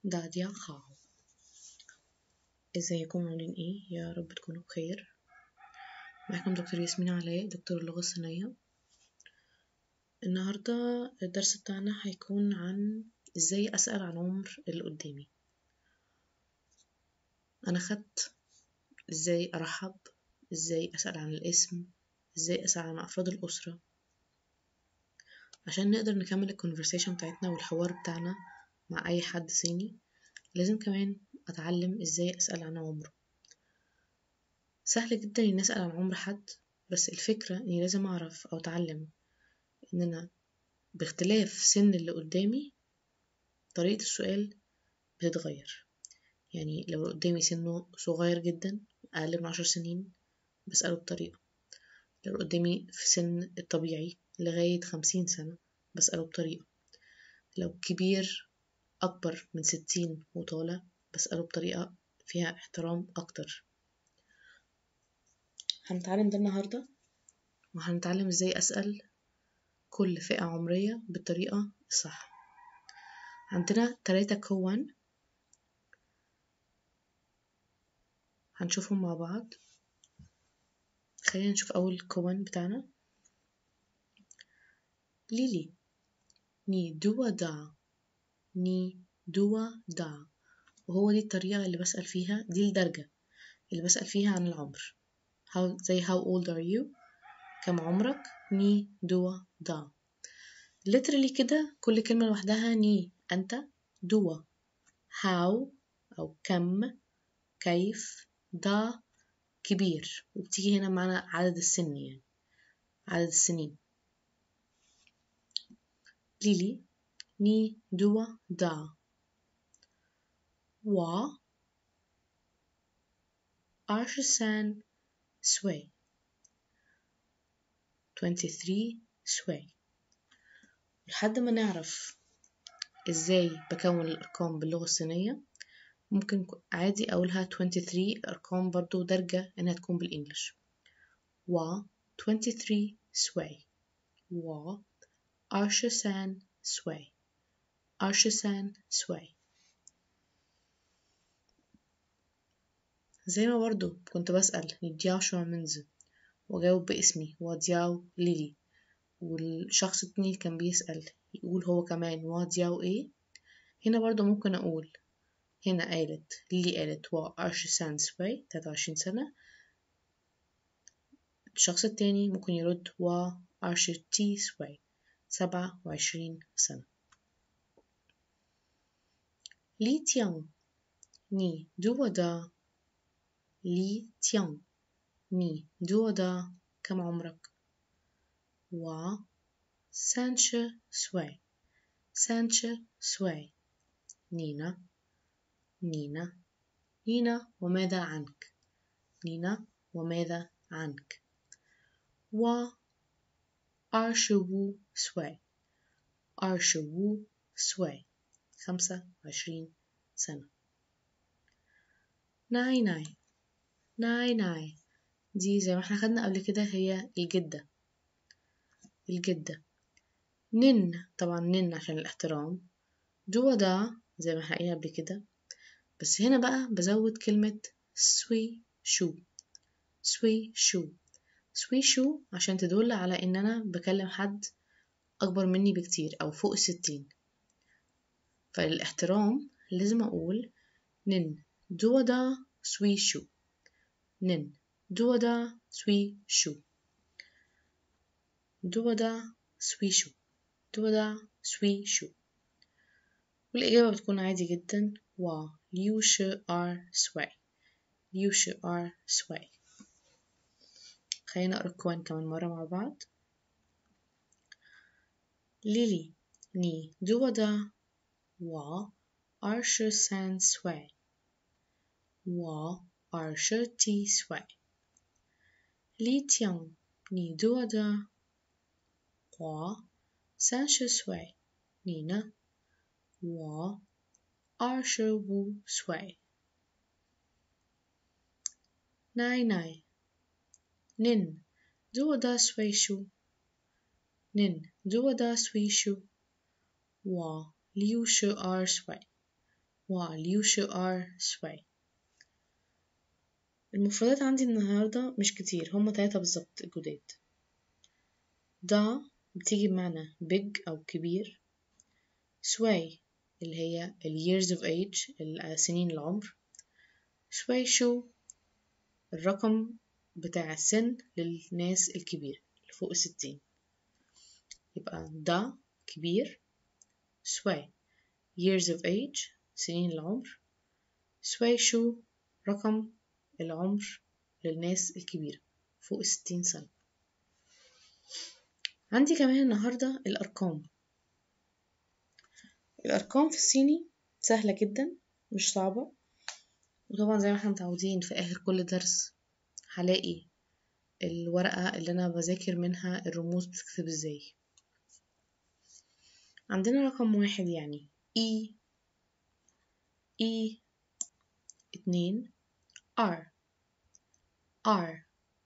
داديا خاو ازيكم عاملين ايه يا رب تكونوا بخير معكم دكتور ياسمين علاء دكتور اللغة الصينية النهاردة الدرس بتاعنا هيكون عن ازاي اسأل عن عمر اللي قدامي انا خدت ازاي ارحب ازاي اسأل عن الاسم ازاي اسأل عن افراد الاسرة عشان نقدر نكمل الكونفرسيشن بتاعتنا والحوار بتاعنا مع أي حد صيني لازم كمان أتعلم إزاي أسأل عن عمره سهل جدا إني أسأل عن عمر حد بس الفكرة إني لازم أعرف أو أتعلم إن أنا باختلاف سن اللي قدامي طريقة السؤال بتتغير يعني لو قدامي سنه صغير جدا أقل من عشر سنين بسأله بطريقة لو قدامي في سن الطبيعي لغاية خمسين سنة بسأله بطريقة لو كبير أكبر من ستين وطالع بسأله بطريقة فيها احترام أكتر هنتعلم ده النهاردة وهنتعلم ازاي أسأل كل فئة عمرية بالطريقة الصح عندنا تلاتة كون هنشوفهم مع بعض خلينا نشوف أول كون بتاعنا ليلي ني دوا دا ني دوا دا وهو دي الطريقة اللي بسأل فيها دي الدرجة اللي بسأل فيها عن العمر how, زي how old are you كم عمرك ني دوا دا literally كده كل كلمة لوحدها ني أنت دوا how أو كم كيف دا كبير وبتيجي هنا معنا عدد السن يعني عدد السنين ليلي ني دوا دا و أرشسان سوي 23 سوي لحد ما نعرف ازاي بكون الأرقام باللغة الصينية ممكن عادي أقولها 23 الأرقام برضو درجة إنها تكون بالإنجلش و 23 سوي و أرشسان سوي أرشسان سوي زي ما برضو كنت بسأل دياو شو منز وأجاوب باسمي ودياو ليلي والشخص التاني كان بيسأل يقول هو كمان ودياو ايه هنا برضو ممكن أقول هنا قالت ليلي قالت و أرشسان سوي تلاتة وعشرين سنة الشخص التاني ممكن يرد و أرشتي سوي سبعة وعشرين سنة لي تيان ني دو دا لي تيان ني دو دا كم عمرك و سانش سوي سانش سوي نينا نينا نينا وماذا عنك نينا وماذا عنك و أرشوو سوي أرشوو سوي خمسة وعشرين سنة ناي ناي ناي ناي دي زي ما احنا خدنا قبل كده هي الجدة الجدة نن طبعا نن عشان الاحترام دوا دا زي ما حقيقة قبل كده بس هنا بقى بزود كلمة سوي شو سوي شو سوي شو عشان تدل على ان انا بكلم حد اكبر مني بكتير او فوق الستين فالاحترام لازم اقول نن دوا دا سوي شو نن دوا دا سوي شو دوا دا سوي شو دوا دا سوي شو والإجابة بتكون عادي جدا و liu shi er sui liu shi er sui خلينا نقرا الكوان كمان مرة مع بعض ليلي ني دوا دا و أرش سان سوي و أرش تي سوي لي تيان ني دوا دا و سان شي سوي نينا و أرش وو سوي ناي ناي نن دوا دا سوي شو نن دوا دا سوي شو و liu shi er sui وليوش ار سوي المفردات عندي النهاردة مش كتير هما تلاتة بالظبط جداد دا بتيجي بمعنى big أو كبير sway اللي هي ال years of age سنين العمر sway شو الرقم بتاع السن للناس الكبيرة اللي فوق الستين يبقى دا كبير sway years of age سنين العمر sway شو رقم العمر للناس الكبيرة فوق الستين سنة عندي كمان النهاردة الأرقام الأرقام في الصيني سهلة جدا مش صعبة وطبعا زي ما احنا متعودين في آخر كل درس هلاقي الورقة اللي أنا بذاكر منها الرموز بتكتب ازاي عندنا رقم واحد يعني إي إي اتنين R R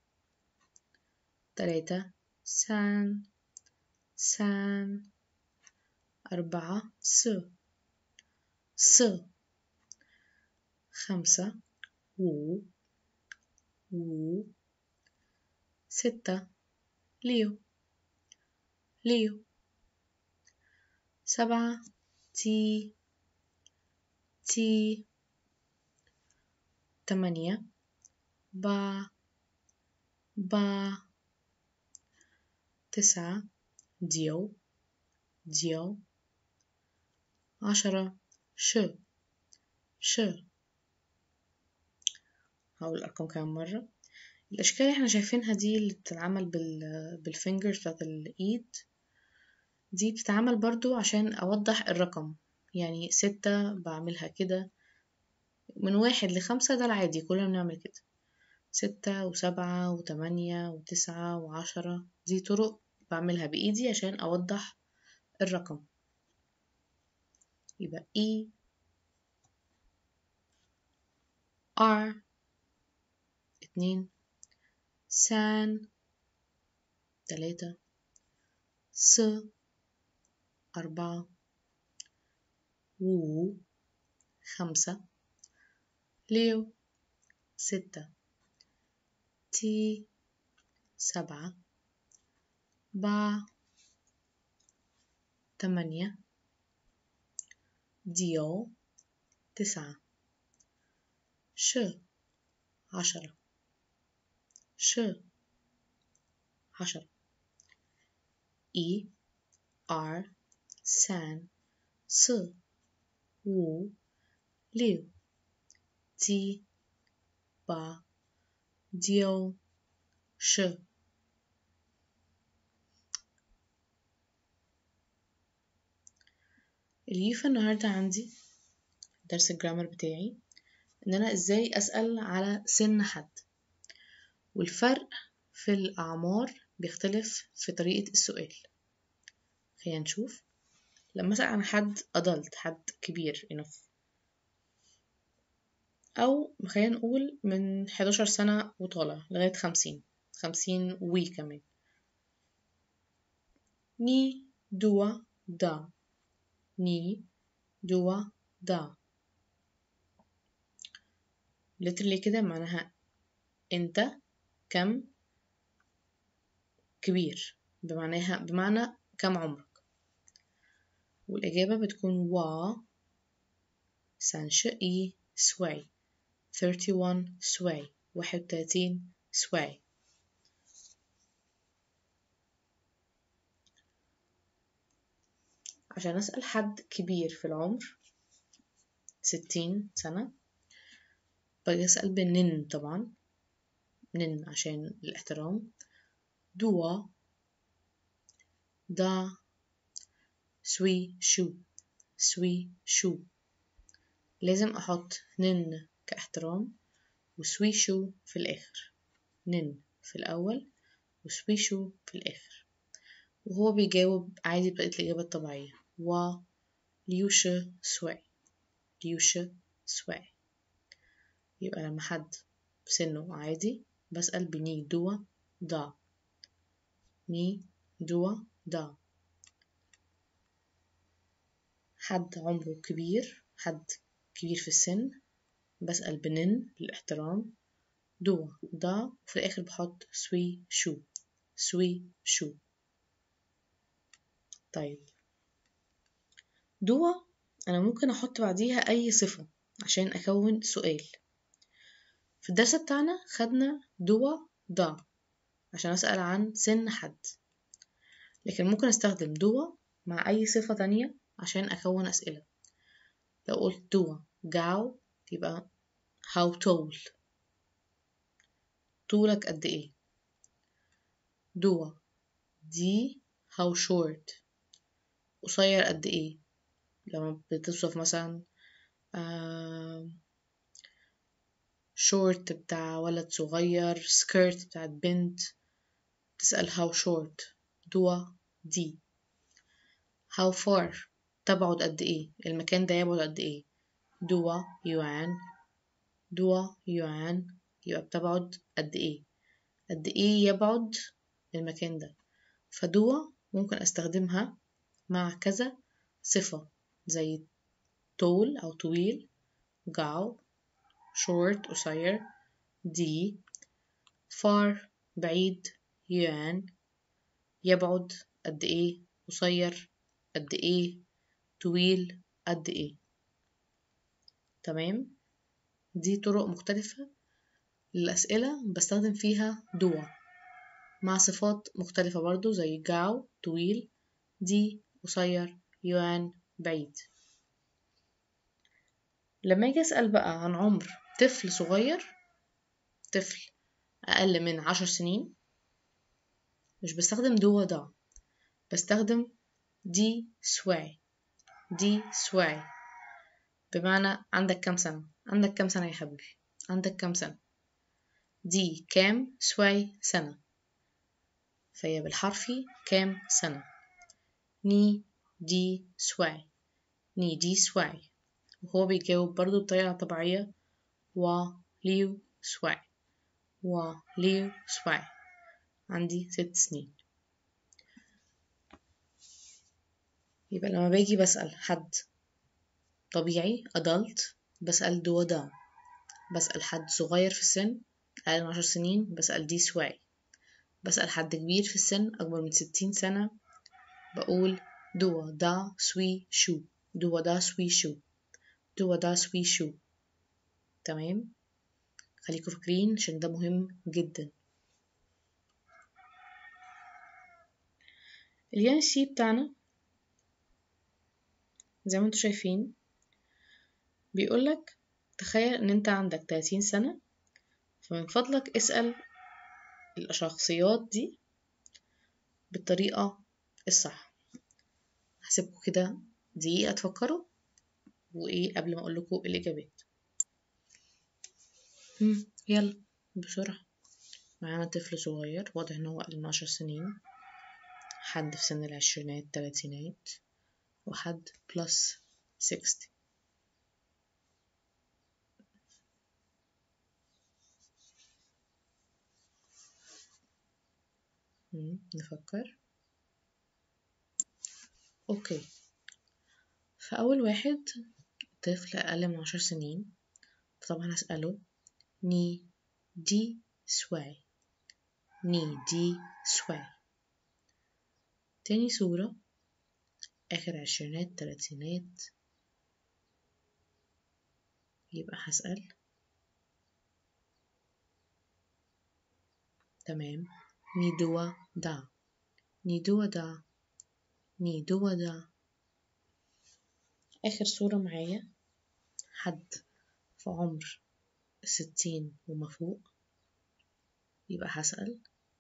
تلاتة سان سان أربعة س س خمسة وو وو ستة ليو ليو سبعة تي تي تمانية با با تسعة ديو ديو عشرة ش ش هقول الأرقام كمان مرة الأشكال اللي احنا شايفينها دي اللي بتتعمل بال بالفينجرز بتاعت الإيد دي بتتعمل برضو عشان أوضح الرقم يعني ستة بعملها كده من واحد لخمسة ده العادي كلنا بنعمل كده ستة وسبعة وتمانية وتسعة وعشرة دي طرق بعملها بإيدي عشان أوضح الرقم يبقى E R اتنين سان تلاتة س أربعة وو خمسة ليو ستة تي سبعة با تمانية ديو تسعة ش عشرة ش عشرة إي آر سان س وو ليو تي با ديو ش اليوفا النهاردة عندي درس الجرامر بتاعي ان انا ازاي اسأل على سن حد والفرق في الاعمار بيختلف في طريقة السؤال خلينا نشوف لما اسأل عن حد adult حد كبير enough أو خلينا نقول من 11 سنة وطالع لغاية خمسين خمسين وي كمان ني دوا دا ني دوا دا literally كده معناها انت كم كبير بمعناها بمعنى كم عمرك والإجابة بتكون وا سانشئي سوي 31 سوي 31 سوي عشان أسأل حد كبير في العمر ستين سنة باجي أسأل بنن طبعا نن عشان الاحترام دوا دا سوي شو سوي شو لازم أحط نن كاحترام وسوي شو في الآخر نن في الأول وسوي شو في الآخر وهو بيجاوب عادي بقية الإجابة الطبيعية و ليوش سوي ليوش سوي يبقى لما حد سنه عادي بسأل بني دوا دا ني دوا دا حد عمره كبير حد كبير في السن بسأل بنن للاحترام دوا دا وفي الآخر بحط سوي شو سوي شو طيب دوا أنا ممكن أحط بعديها أي صفة عشان أكون سؤال في الدرس بتاعنا خدنا دوا دا عشان أسأل عن سن حد لكن ممكن أستخدم دوا مع أي صفة تانية عشان أكون أسئلة لو قلت دوا جاو يبقى how tall طولك قد إيه دوا دي how short قصير قد إيه لما بتوصف مثلا شورت بتاع ولد صغير سكيرت بتاعت بنت تسأل how short دوا دي how far تبعد قد ايه المكان ده يبعد قد ايه دوا يوان دوا يوان يبقى بتبعد قد ايه قد ايه يبعد المكان ده فدوا ممكن استخدمها مع كذا صفة زي طول أو طويل جاو short قصير دي far بعيد يوان يبعد قد ايه قصير قد ايه طويل قد ايه تمام دي طرق مختلفة للأسئلة بستخدم فيها دوا مع صفات مختلفة برضو زي جاو طويل دي قصير يوان بعيد لما اجي اسأل بقى عن عمر طفل صغير طفل أقل من عشر سنين مش بستخدم دو ضع بستخدم دي سواي دي سواي بمعنى عندك كام سنة عندك كام سنة يا حبيبي عندك كام سنة دي كام سواي سنة فهي بالحرفي كام سنة ني دي سواي ني دي سواي وهو بيجاوب برضو بطريقة طبيعية و ليو سواي و ليو سواي عندي ست سنين يبقى لما باجي بسأل حد طبيعي adult بسأل دو دا بسأل حد صغير في السن أقل من عشر سنين بسأل دي سواي بسأل حد كبير في السن أكبر من ستين سنة بقول دو دا سوي شو دو دا سوي شو دو دا سوي شو تمام خليكم فاكرين عشان ده مهم جدا اليان سي بتاعنا زي ما انتوا شايفين بيقولك تخيل ان انت عندك 30 سنة فمن فضلك اسأل الشخصيات دي بالطريقة الصح هسيبكم كده دقيقة تفكروا وايه قبل ما اقول لكم الاجابات مم، يلا بسرعة معانا طفل صغير واضح ان هو اقل من عشر سنين حد في سن العشرينات تلاتينات وحد بلس 60 مم، نفكر اوكي فأول واحد طفل أقل من عشر سنين فطبعا هسأله ني دي سواي ني دي سواي تاني صورة آخر عشرينات تلاتينات يبقى هسأل تمام ني دوا دا ني دوا دا ني دوا دا آخر صورة معايا حد في عمر ستين وما فوق يبقى هسأل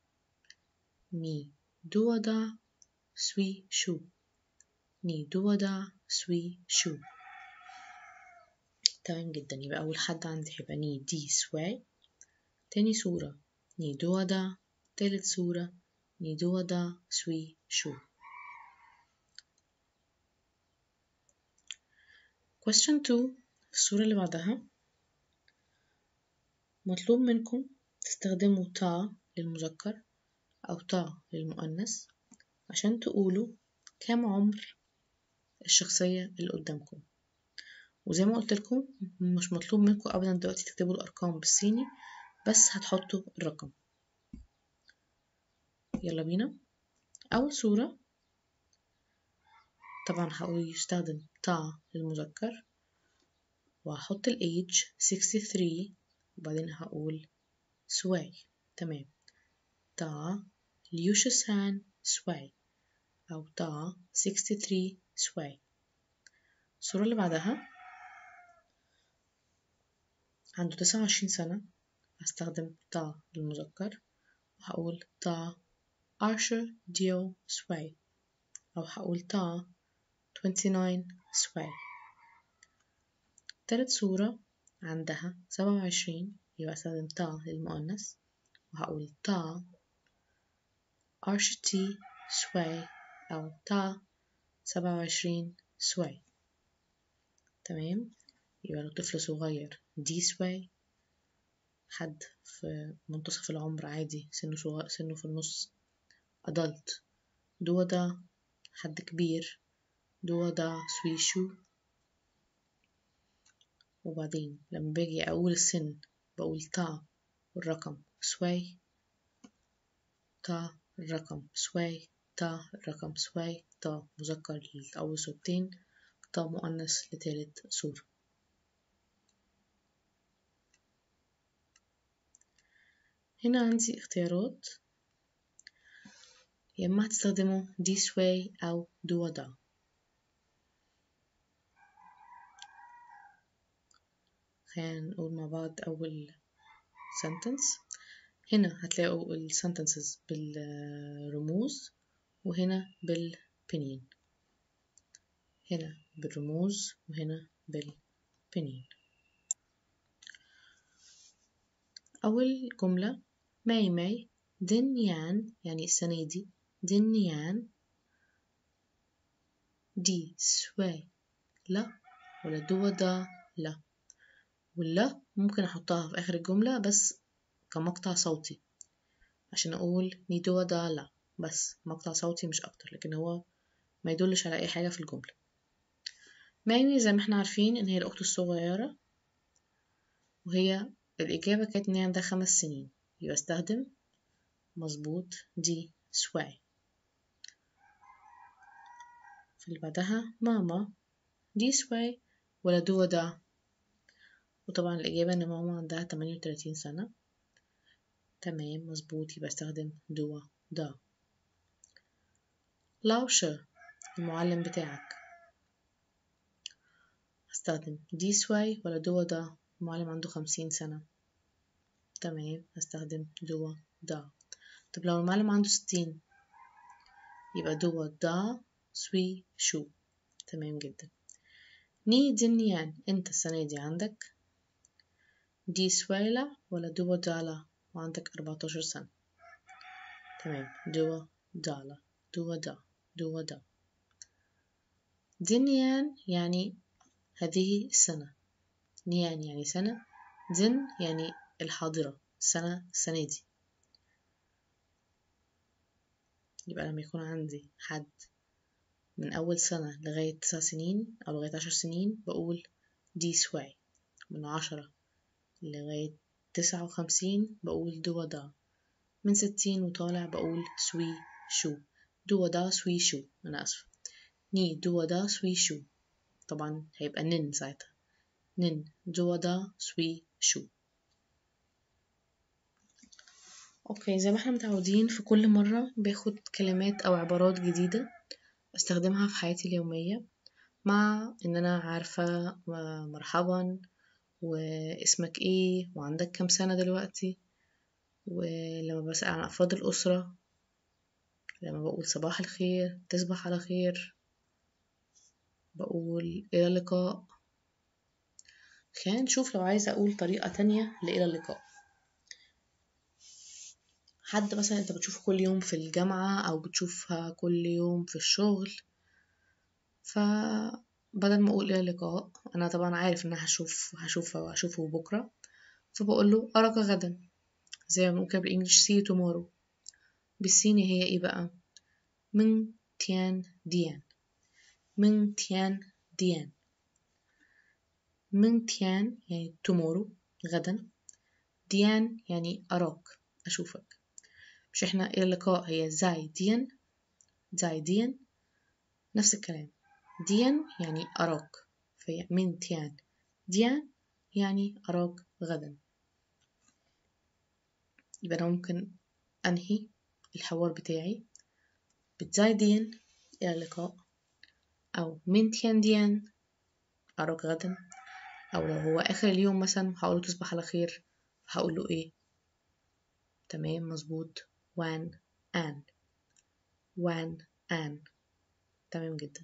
ني دوا دا سوي شو ني دوا دا سوي شو تمام جدا يبقى أول حد عندي هيبقى ني دي سواي تاني صورة ني دوا دا تالت صورة ني دوا دا سوي شو question 2 الصورة اللي بعدها مطلوب منكم تستخدموا تا للمذكر أو تا للمؤنث عشان تقولوا كام عمر الشخصية اللي قدامكم وزي ما قلت لكم مش مطلوب منكم ابدا دلوقتي تكتبوا الارقام بالصيني بس هتحطوا الرقم يلا بينا اول صورة طبعا هقول يستخدم تا للمذكر وهحط الايج 63 وبعدين هقول سواي تمام تا ليوشسان سواي أو تا 63 سواي الصورة اللي بعدها عنده تسعة وعشرين سنة هستخدم تا للمذكر وهقول تا أرشر ديو سواي أو هقول تا 29 سواي تالت صورة عندها سبعة وعشرين يبقى استخدم تا للمؤنث وهقول تا أرشتي سواي أو تا سبعة وعشرين سواي تمام يبقى لو طفل صغير دي سواي حد في منتصف العمر عادي سنه صغير سنه في النص أدلت دو دا حد كبير دو دا سويشو وبعدين لما باجي أقول السن بقول تا والرقم سواي تا الرقم سواي تا الرقم سواي تا مذكر لأول صورتين تا مؤنث لتالت صورة هنا عندي اختيارات يا إما هتستخدموا this way أو do دا خلينا نقول مع بعض أول sentence هنا هتلاقوا ال sentences بالرموز وهنا بالبنين هنا بالرموز وهنا بالبنين أول جملة ماي ماي دين يان يعني السنة دي دين يان دي سوي لا ولا دو دا لا واللا ممكن أحطها في آخر الجملة بس كمقطع صوتي عشان أقول ني دو دا لا بس مقطع صوتي مش أكتر لكن هو ما يدلش على أي حاجة في الجملة مايني زي ما احنا عارفين إن هي الأخت الصغيرة وهي الإجابة كانت إن هي عندها خمس سنين يبقى استخدم مظبوط دي سواي في اللي بعدها ماما دي سواي ولا دو دا وطبعا الإجابة إن ماما عندها تمانية وتلاتين سنة تمام مظبوط يبقى استخدم دوا دا لاوشة المعلم بتاعك هستخدم دي سواي ولا دوا دا المعلم عنده خمسين سنة تمام هستخدم دوا دا طب لو المعلم عنده ستين يبقى دوا دا سوي شو تمام جدا ني دنيان انت السنة دي عندك دي سويلة ولا دوا دالا وعندك أربعتاشر سنة تمام دوا دالا دوا دا دوا دا دنيان يعني هذه السنة نيان يعني سنة دن يعني الحاضرة السنة السنة دي يبقى لما يكون عندي حد من أول سنة لغاية تسع سنين أو لغاية عشر سنين بقول دي سواي من عشرة لغاية تسعة وخمسين بقول دوا دا من ستين وطالع بقول سوي شو دوا دا سوي شو أنا آسفة ني دوا دا سوي شو طبعا هيبقى نن ساعتها نن دوا دا سوي شو اوكي زي ما احنا متعودين في كل مرة باخد كلمات او عبارات جديدة استخدمها في حياتي اليومية مع ان انا عارفة مرحبا واسمك ايه وعندك كام سنة دلوقتي ولما بسأل عن افراد الاسرة لما بقول صباح الخير تصبح على خير بقول الى اللقاء خلينا نشوف لو عايزة اقول طريقة تانية لإلى اللقاء حد مثلا انت بتشوفه كل يوم في الجامعة او بتشوفها كل يوم في الشغل فبدل ما اقول الى اللقاء انا طبعا عارف ان انا هشوف هشوفه وهشوفه بكرة فبقول له اراك غدا زي ما بنقول كده بالانجلش see you tomorrow بالصيني هي ايه بقى من تيان ديان من تيان ديان من تيان يعني tomorrow غدا ديان يعني أراك أشوفك مش إحنا إلى اللقاء هي زاي ديان زاي ديان نفس الكلام ديان يعني أراك في من تيان ديان يعني أراك غدا يبقى أنا ممكن أنهي الحوار بتاعي بتزاي ديان إلى اللقاء أو من تيان ديان أراك غدا أو لو هو آخر اليوم مثلا هقوله تصبح على خير هقوله إيه تمام مظبوط وان آن وان آن تمام جدا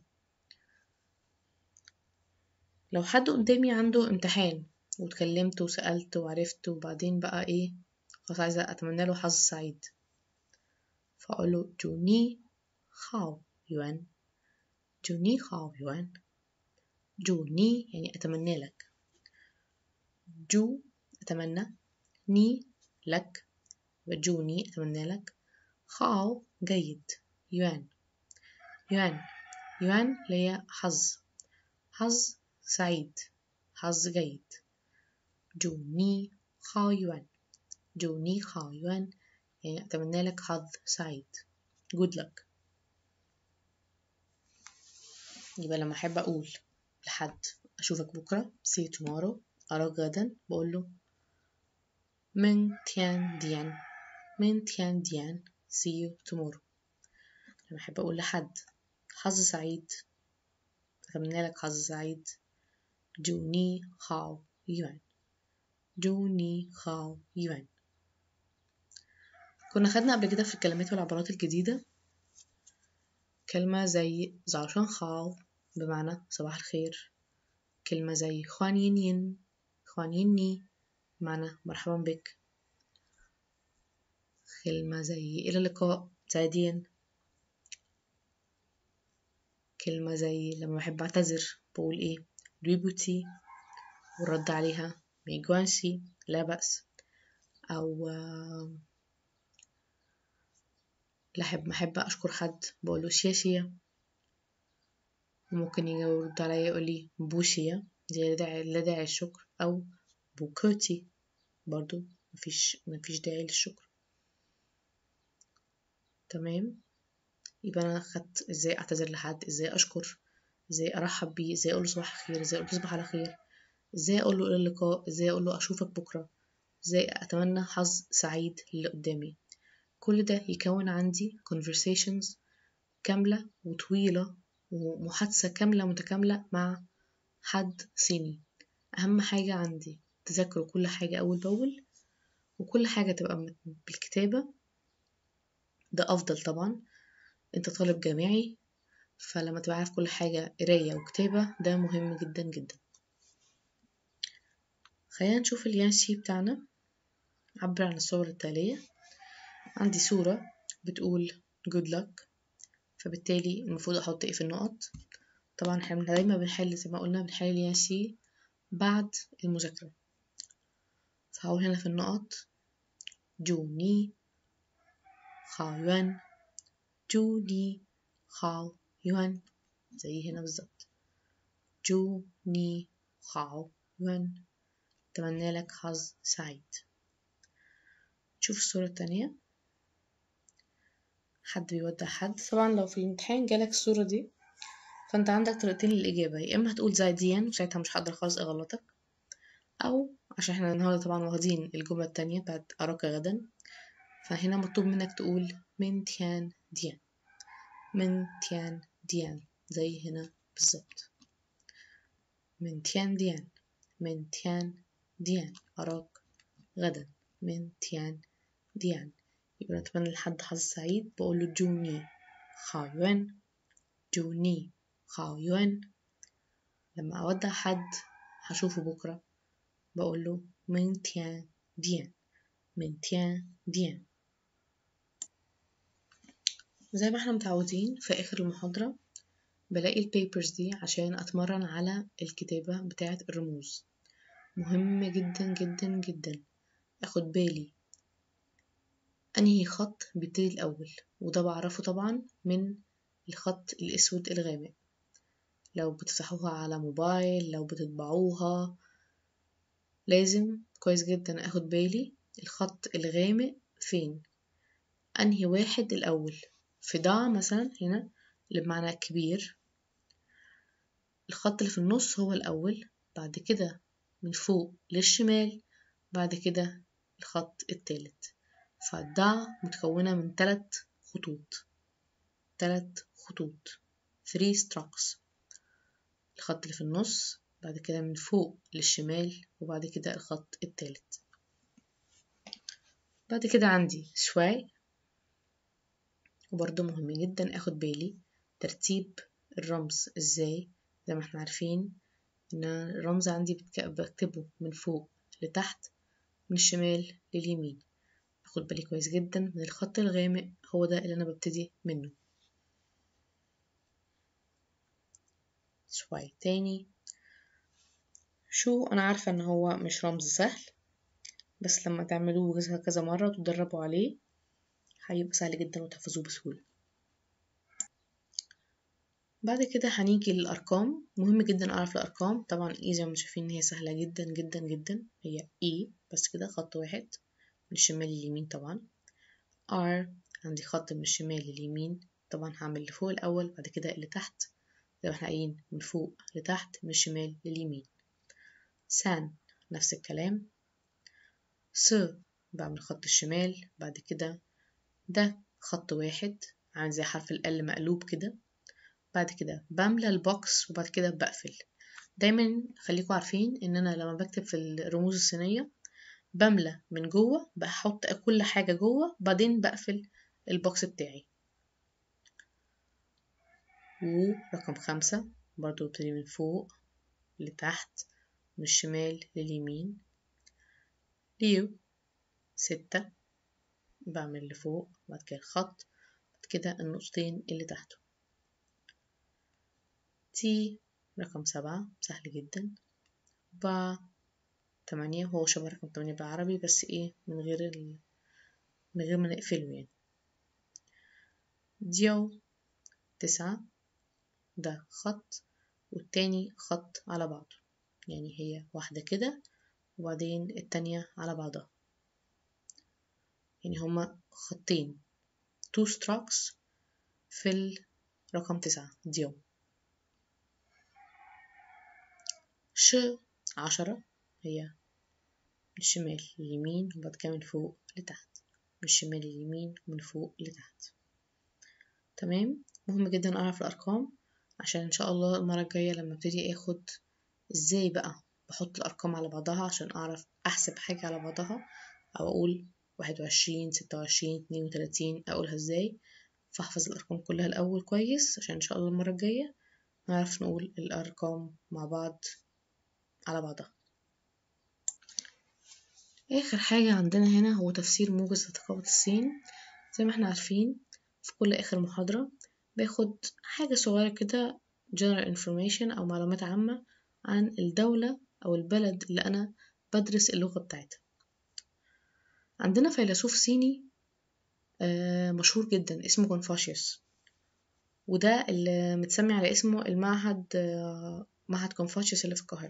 لو حد قدامي عنده امتحان واتكلمت وسألت وعرفت وبعدين بقى ايه خلاص عايزة أتمنى له حظ سعيد فأقوله جوني خاو يوان جوني خاو يوان جوني يعني أتمنى لك جو أتمنى ني لك وجوني أتمنى لك خاو جيد يوان يوان يوان اللي هي حظ حظ سعيد حظ جيد جوني خاو يوان جوني خاو يوان يعني أتمنى لك حظ سعيد good luck يبقى لما أحب أقول لحد أشوفك بكرة see you tomorrow أراك غدا بقول له من تيان ديان من تيان ديان see you tomorrow لما أحب أقول لحد حظ سعيد أتمنى لك حظ سعيد جوني خاو يوان جوني خاو يوان كنا خدنا قبل كده في الكلمات والعبارات الجديدة كلمة زي زعشان خاو بمعنى صباح الخير كلمة زي خوان ين ين خوان يني بمعنى مرحبا بك كلمة زي إلى اللقاء زايدين كلمة زي لما بحب أعتذر بقول إيه دويبوتي والرد عليها ميجوانسي لا بأس أو لحب محب أشكر حد بقوله شياشيا وممكن يجي يرد عليا يقولي بوشيا دي لا داعي الشكر أو بوكوتي برضو مفيش مفيش داعي للشكر تمام يبقى أنا خدت ازاي أعتذر لحد ازاي أشكر ازاي أرحب بيه ازاي أقوله صباح الخير ازاي أقوله تصبح على خير ازاي أقوله إلى اللقاء ازاي أقوله أشوفك بكرة ازاي أتمنى حظ سعيد للي قدامي كل ده يكون عندي conversations كاملة وطويلة ومحادثة كاملة متكاملة مع حد صيني أهم حاجة عندي تذاكروا كل حاجة أول بأول وكل حاجة تبقى بالكتابة ده أفضل طبعا أنت طالب جامعي فلما تبقى عارف كل حاجة قراية وكتابة ده مهم جدا جدا خلينا نشوف اليانسي بتاعنا عبر عن الصور التالية عندي صورة بتقول good luck فبالتالي المفروض أحط إيه في النقط طبعا احنا دايما بنحل زي ما قلنا بنحل اليانسي بعد المذاكرة فهقول هنا في النقط جوني خاو يوان جوني خاو يوان زي هنا بالظبط جوني خاو يوان أتمنى لك حظ سعيد شوف الصورة التانية حد بيودع حد طبعا لو في الامتحان جالك الصورة دي فانت عندك طريقتين للإجابة يا إما هتقول زايديا وساعتها مش هقدر خالص أغلطك أو عشان احنا النهاردة طبعا واخدين الجملة التانية بتاعت أراك غدا فهنا مطلوب منك تقول من تيان ديان من تيان ديان زي هنا بالظبط من تيان ديان من تيان ديان أراك غدا من تيان ديان يبقى أتمنى لحد حظ سعيد بقوله جوني خايوان جوني خايوان لما أودع حد هشوفه بكرة بقوله من تيان ديان من تيان ديان زي ما احنا متعودين في آخر المحاضرة بلاقي البيبرز دي عشان أتمرن على الكتابة بتاعة الرموز مهم جدا جدا جدا أخد بالي أنهي خط بيبتدي الأول وده بعرفه طبعا من الخط الأسود الغامق لو بتفتحوها على موبايل لو بتطبعوها لازم كويس جدا اخد بالي الخط الغامق فين انهي واحد الاول في ضع مثلا هنا اللي بمعنى كبير الخط اللي في النص هو الاول بعد كده من فوق للشمال بعد كده الخط التالت فالضع متكونة من تلات خطوط تلات خطوط 3 strokes الخط اللي في النص بعد كده من فوق للشمال وبعد كده الخط التالت بعد كده عندي شوي وبرضه مهم جدا اخد بالي ترتيب الرمز ازاي زي ما احنا عارفين ان الرمز عندي بكتبه من فوق لتحت من الشمال لليمين باخد بالي كويس جدا من الخط الغامق هو ده اللي انا ببتدي منه شوي تاني شو أنا عارفة إن هو مش رمز سهل بس لما تعملوه كذا مرة وتدربوا عليه هيبقى سهل جدا وتحفظوه بسهولة بعد كده هنيجي للأرقام مهم جدا أعرف الأرقام طبعا إي زي ما شايفين إن هي سهلة جدا جدا جدا هي إي بس كده خط واحد من الشمال لليمين طبعا R عندي خط من الشمال لليمين طبعا هعمل اللي فوق الأول بعد كده اللي تحت زي ما احنا قايلين من فوق لتحت من الشمال لليمين سان نفس الكلام س بعمل خط الشمال بعد كده ده خط واحد عامل زي حرف ال مقلوب كده بعد كده بملى البوكس وبعد كده بقفل دايما خليكم عارفين ان انا لما بكتب في الرموز الصينية بملى من جوه بحط كل حاجة جوه بعدين بقفل البوكس بتاعي ورقم خمسة برضو ببتدي من فوق لتحت من الشمال لليمين ليو ستة بعمل لفوق بعد كده الخط بعد كده النقطتين اللي تحته تي رقم سبعة سهل جدا با تمانية هو شبه رقم تمانية بالعربي بس ايه من غير ال... من غير ما نقفله يعني ديو تسعة ده خط والتاني خط على بعضه يعني هي واحدة كده وبعدين التانية على بعضها يعني هما خطين two strokes في الرقم تسعة ديو ش عشرة هي من الشمال لليمين وبعد كده من فوق لتحت من الشمال لليمين ومن فوق لتحت تمام مهم جدا أعرف الأرقام عشان إن شاء الله المرة الجاية لما ابتدي اخد ازاي بقى بحط الأرقام على بعضها عشان أعرف أحسب حاجة على بعضها أو أقول واحد وعشرين ستة وعشرين اتنين وتلاتين أقولها ازاي فاحفظ الأرقام كلها الأول كويس عشان إن شاء الله المرة الجاية نعرف نقول الأرقام مع بعض على بعضها آخر حاجة عندنا هنا هو تفسير موجز لثقافة الصين زي ما احنا عارفين في كل آخر محاضرة باخد حاجة صغيرة كده general information أو معلومات عامة عن الدولة أو البلد اللي أنا بدرس اللغة بتاعتها عندنا فيلسوف صيني مشهور جدا اسمه كونفوشيوس وده اللي متسمي على اسمه المعهد معهد كونفوشيوس اللي في القاهرة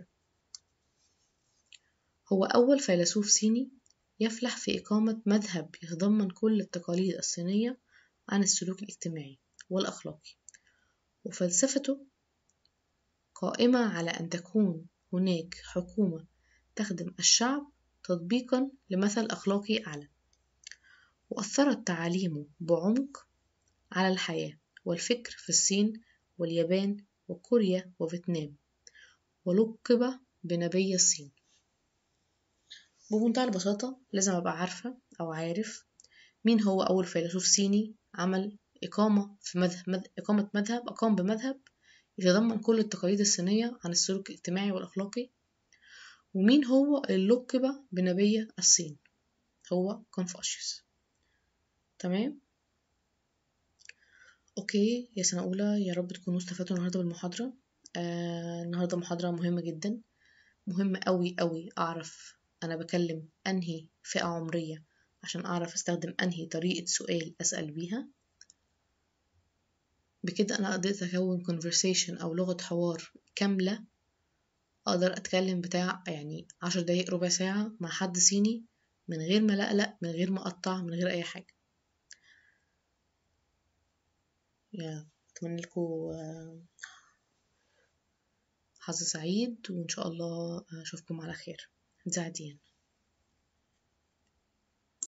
هو أول فيلسوف صيني يفلح في إقامة مذهب يتضمن كل التقاليد الصينية عن السلوك الاجتماعي والأخلاقي وفلسفته قائمة على أن تكون هناك حكومة تخدم الشعب تطبيقا لمثل أخلاقي أعلى وأثرت تعاليمه بعمق على الحياة والفكر في الصين واليابان وكوريا وفيتنام ولقب بنبي الصين بمنتهى البساطة لازم أبقى عارفة أو عارف مين هو أول فيلسوف صيني عمل إقامة في مذهب مذ... إقامة مذهب أقام بمذهب يتضمن كل التقاليد الصينية عن السلوك الاجتماعي والأخلاقي ومين هو اللي لقب بنبي الصين هو كونفوشيوس تمام اوكي يا سنة أولى يا رب تكونوا استفدتوا النهاردة بالمحاضرة آه النهاردة محاضرة مهمة جدا مهم أوي أوي أعرف أنا بكلم أنهي فئة عمرية عشان أعرف أستخدم أنهي طريقة سؤال أسأل بيها بكده أنا قدرت أكون conversation أو لغة حوار كاملة أقدر أتكلم بتاع يعني عشر دقايق ربع ساعة مع حد صيني من غير ما ألقلق من غير ما أقطع من غير أي حاجة يا أتمنى لكم حظ سعيد وإن شاء الله أشوفكم على خير زعدين